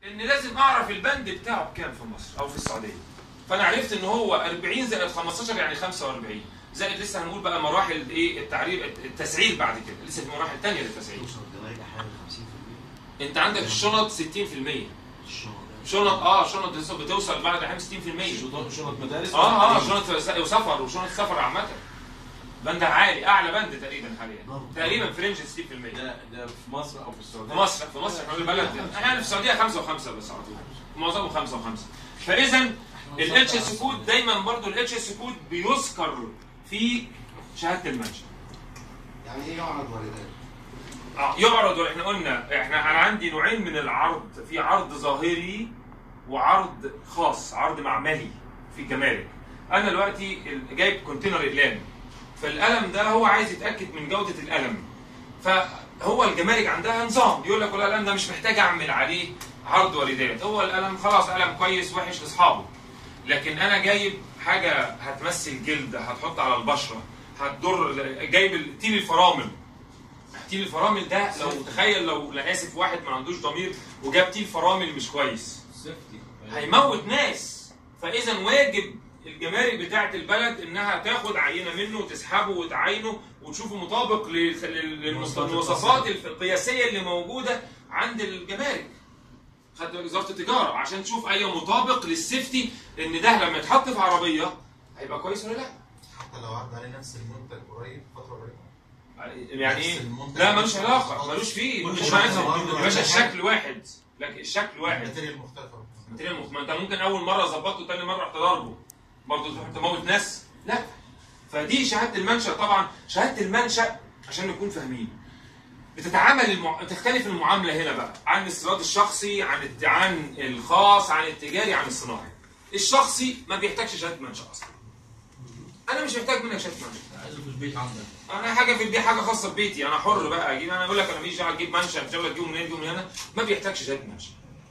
ان لازم اعرف البند بتاعه بكام في مصر او في السعوديه فانا عرفت ان هو 40 زائد 15 يعني 45 زائد لسه هنقول بقى مراحل ايه التعريب التسعير بعد كده لسه في مراحل ثانيه للتسعير توصل الجمارك احيانا 50% انت عندك الشنط 60% الشغل شنط اه شنط لسه بتوصل بعد احيان 60% شنط شنط مدارس اه اه شنط س- سفر وشنط سفر عامه بند عالي اعلى بند تقريبا حاليا نعم. تقريبا فرنج 60% ده ده في مصر او في السعوديه في مصر في مصر احنا البلد احنا في السعوديه خمسه وخمسه بس على طول معظمهم خمسه وخمسه فاذا الاتش اس كود دايما برضو الاتش اس كود بيذكر في شهاده المنشا يعني ايه يعرض واردات؟ آه، يعرض احنا قلنا احنا انا عندي نوعين من العرض في عرض ظاهري وعرض خاص عرض معملي في الجمارك انا دلوقتي ال- جايب كونتينر اقلام فالقلم ده هو عايز يتاكد من جوده القلم فهو الجمارك عندها نظام يقول لك والله القلم ده مش محتاج اعمل عليه عرض واردات هو القلم خلاص قلم كويس وحش لاصحابه لكن انا جايب حاجه هتمثل جلد هتحط على البشره هتضر جايب ال- تيل الفرامل تيل الفرامل ده لو تخيل لو لا اسف واحد ما عندوش ضمير وجاب تيل فرامل مش كويس سيفتي هيموت ناس فاذا واجب الجمارك بتاعه البلد انها تاخد عينه منه وتسحبه وتعاينه وتشوفه مطابق لل- لل- للمواصفات الف- القياسيه اللي موجوده عند الجمارك خدت بالك وزاره التجاره عشان تشوف اي مطابق للسيفتي ان ده لما يتحط في عربيه هيبقى كويس ولا لا حتى لو عدى عليه نفس المنتج قريب فتره قريبه يعني نفس ايه المنتج. لا ملوش علاقه ملوش فيه كل مش شيء معنى برضه يا باشا يعني الشكل واحد لكن الشكل واحد الماتيريال مختلفه ماتيريال مخ- ما انت ممكن اول مره ظبطه تاني مره رحت ضاربه برضه تروح تموت ناس لا فدي شهاده المنشا طبعا شهاده المنشا عشان نكون فاهمين بتتعامل المع... تختلف المعامله هنا بقى عن الاستيراد الشخصي عن الت... عن الخاص عن التجاري عن الصناعي الشخصي ما بيحتاجش شهاده منشا اصلا انا مش محتاج منك شهاده منشا عايزه في البيت عندك انا حاجه في البيت حاجه خاصه ببيتي انا حر بقى اجيب انا اقول لك انا ماليش دعوه اجيب منشا مش هقول لك تجيبه منين تجيبه من هنا ما بيحتاجش شهاده منشا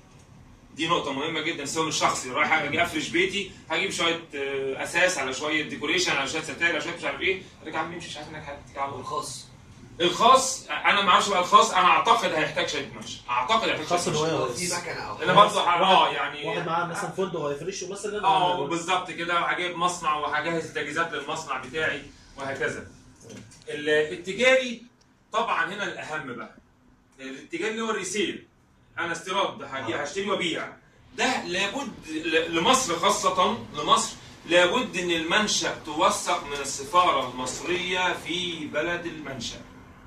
دي نقطة مهمة جدا سواء الشخصي رايح اجي افرش بيتي هجيب شوية آه، اساس على شوية ديكوريشن على شوية ستاير على شوية مش عارف ايه ارجع عم مش عارف انك حاجة على والخاص الخاص انا ما اعرفش بقى الخاص انا اعتقد هيحتاج شهادة منشا اعتقد هيحتاج خاص شهادة اللي هو منشا في مكنه او انا برضه اه يعني واحد معاه مثلا فندق هيفرشه مثلا اه بالظبط كده وهجيب مصنع وهجهز تجهيزات للمصنع بتاعي وهكذا ال- التجاري طبعا هنا الاهم بقى التجاري اللي هو الريسيل انا استيراد هجي هشتري وابيع ده لابد ل- لمصر خاصة لمصر لابد ان المنشأ توثق من السفارة المصرية في بلد المنشأ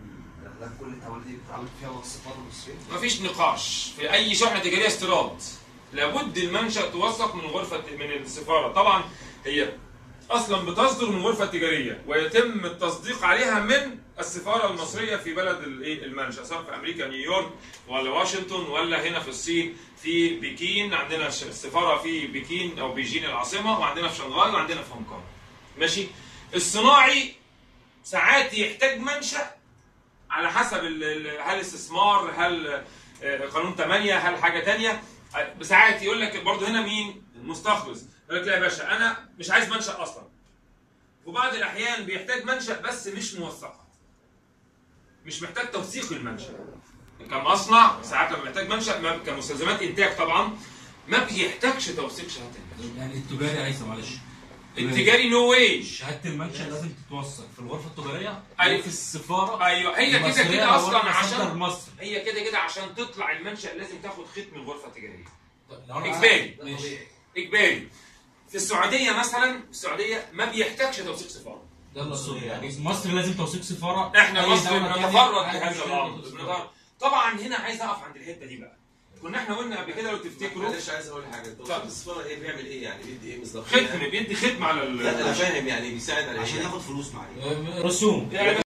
ده كل التوالي دي بتتعامل فيها مع السفاره المصريه مفيش نقاش في اي شحنه تجاريه استيراد لابد المنشا توثق من غرفه من السفاره طبعا هي اصلا بتصدر من غرفه تجاريه ويتم التصديق عليها من السفاره المصريه في بلد الايه المنشا سواء في امريكا نيويورك ولا واشنطن ولا هنا في الصين في بكين عندنا ش- السفاره في بكين او بيجين العاصمه وعندنا في شنغهاي وعندنا في هونج كونج ماشي الصناعي ساعات يحتاج منشأ على حسب ال- ال- هل استثمار هل آه، قانون 8 هل حاجه تانية آه، ساعات يقول لك برضه هنا مين المستخلص يقول لك لا يا باشا انا مش عايز منشا اصلا وبعض الاحيان بيحتاج منشا بس مش موثقه مش محتاج توثيق المنشا كمصنع ساعات لما محتاج منشا ما- كمستلزمات انتاج طبعا ما بيحتاجش توثيق شهاده المنشا يعني التجاري عايزه معلش التجاري نو واي شهاده المنشا لازم تتوثق في الغرفه التجاريه أيوة. وفي السفاره ايوه هي كده المصرية كده لو اصلا إحنا عشان صدر مصر هي كده كده عشان تطلع المنشا لازم تاخد ختم الغرفه التجاريه طب لو أنا إجباري. عايز- ماشي اجباري في السعوديه مثلا في السعوديه ما بيحتاجش توثيق سفاره ده اللي اقصده يعني مصر لازم توثيق سفاره احنا أي مصر دولة تانية بنتفرد عايز بهذا تشتري الامر توثيق بنتفرد. طبعا هنا عايز اقف عند الحته دي بقى كنا احنا قلنا قبل كده لو تفتكروا معلش عايز اقول حاجه اتفضل. توصيل السفاره ايه بيعمل ايه يعني بيدي ايه بالظبط ختم بيدي ختم على لا انا ال فاهم يعني بيساعد على عشان ايه ياخد فلوس معايا آه، رسوم يعني